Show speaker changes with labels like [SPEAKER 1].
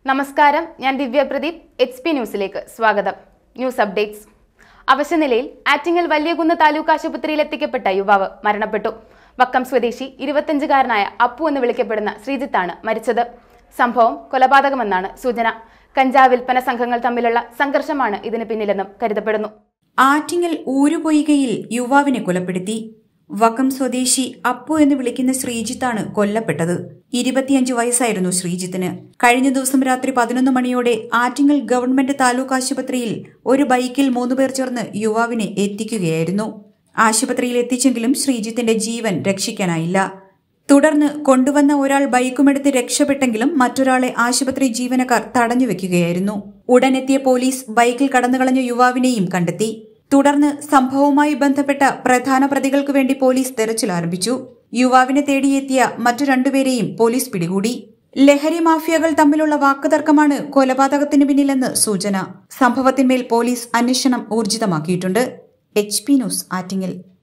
[SPEAKER 1] നമസ്കാരം ഞാൻ ദിവ്യ Pradeep H P ന്യൂസിലേക്ക് സ്വാഗതം ന്യൂസ് അപ്ഡേറ്റ്സ് അവശനിലയിൽ ആറ്റിങ്ങൽ വലിയകുന്ന് താലൂക്ക് ആശുപത്രിയിൽ എത്തിക്കപ്പെട്ട യുവാവ് മരണപ്പെട്ടു വക്കം സ്വദേശി ഇരുപത്തഞ്ചുകാരനായ അപ്പു എന്ന് വിളിക്കപ്പെടുന്ന ശ്രീജിത്താണ് മരിച്ചത് സംഭവം കൊലപാതകമെന്നാണ് സൂചന കഞ്ചാവ് വിൽപ്പന സംഘങ്ങൾ തമ്മിലുള്ള സംഘർഷമാണ് ഇതിന് പിന്നിലെന്നും കരുതപ്പെടുന്നു
[SPEAKER 2] ആറ്റിങ്ങൽ ഊരുപൊയ്കയിൽ യുവാവിനെ കൊലപ്പെടുത്തി വക്കം സ്വദേശി അപ്പു എന്ന് വിളിക്കുന്ന ശ്രീജിത്താണ് കൊല്ലപ്പെട്ടത് ഇരുപത്തിയഞ്ച് വയസ്സായിരുന്നു ശ്രീജിത്തിന് കഴിഞ്ഞ ദിവസം രാത്രി പതിനൊന്ന് മണിയോടെ ആറ്റിങ്ങൽ ഗവൺമെന്റ് താലൂക്ക് ആശുപത്രിയിൽ ഒരു ബൈക്കിൽ മൂന്നുപേർ ചേർന്ന് യുവാവിനെ എത്തിക്കുകയായിരുന്നു ആശുപത്രിയിൽ എത്തിച്ചെങ്കിലും ശ്രീജിത്തിന്റെ ജീവൻ രക്ഷിക്കാനായില്ല തുടർന്ന് കൊണ്ടുവന്ന ഒരാൾ ബൈക്കുമെടുത്ത് രക്ഷപ്പെട്ടെങ്കിലും മറ്റൊരാളെ ആശുപത്രി ജീവനക്കാർ തടഞ്ഞുവെക്കുകയായിരുന്നു ഉടനെത്തിയ പോലീസ് ബൈക്കിൽ കടന്നുകളഞ്ഞ യുവാവിനെയും കണ്ടെത്തി തുടർന്ന് സംഭവവുമായി ബന്ധപ്പെട്ട പ്രധാന പ്രതികൾക്ക് വേണ്ടി പോലീസ് തെരച്ചിൽ ആരംഭിച്ചു യുവാവിനെ തേടിയെത്തിയ മറ്റു രണ്ടുപേരെയും പോലീസ് പിടികൂടി ലഹരി മാഫിയകൾ തമ്മിലുള്ള വാക്കുതർക്കമാണ് കൊലപാതകത്തിന് പിന്നിലെന്ന് സൂചന സംഭവത്തിന്മേൽ പോലീസ് അന്വേഷണം ഊർജിതമാക്കിയിട്ടുണ്ട് എച്ച് പി ന്യൂസ് ആറ്റിങ്ങൽ